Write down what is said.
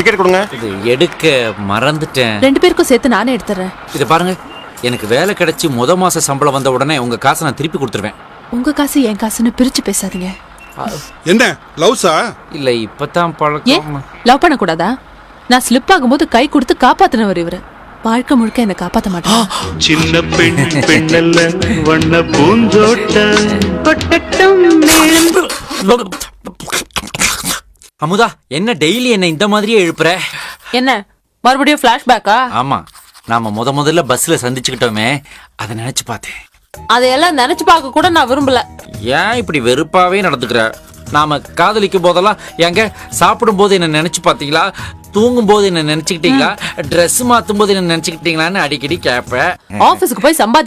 Ticket கொடுங்க இது எடுக்க மறந்துட்டேன் ரெண்டு பேருக்கும் சேர்த்து நானே எடுத்துறேன் இது பாருங்க எனக்கு வேலை கிடைச்சி முத மாச சம்பளம் வந்த உடனே உங்க காசை நான் திருப்பி கொடுத்துருவேன் உங்க காசு என் காசுன்னு பிரிச்சு பேசாதீங்க என்ன லவ்ஸா இல்ல இப்பதான் ஏன் பழக்கம் லவ் பண்ணக்கூடாதா நான் ஸ்லிப் ஆகும்போது கை கொடுத்து காப்பாத்தினவர் இவரு வாழ்க்கை முழுக்க என்னை காப்பாத்த மாட்டேன் சின்ன பெண் பெண்ணல்ல வண்ண பூந்தோட்டம் கொட்டட்டும் மேளம். அமுதா என்ன டெய்லி என்ன இந்த மாதிரியே எழுப்புற என்ன மறுபடியும் பிளாஷ்பேக்கா ஆமா நாம முத முதல்ல பஸ்ல சந்திச்சுக்கிட்டோமே அதை நினைச்சு பார்த்தேன் அதையெல்லாம் நினைச்சு பார்க்க கூட நான் விரும்பல ஏன் இப்படி வெறுப்பாவே நடந்துக்கிற நாம காதலிக்கும் போதெல்லாம் எங்க சாப்பிடும் போது என்ன நினைச்சு பாத்தீங்களா தூங்கும் போது என்ன நினைச்சுக்கிட்டீங்களா Dress மாத்தும் போது என்ன நினைச்சுக்கிட்டீங்களான்னு அடிக்கடி கேட்பேன் ஆபீஸ்க்கு போய் சம்பாதி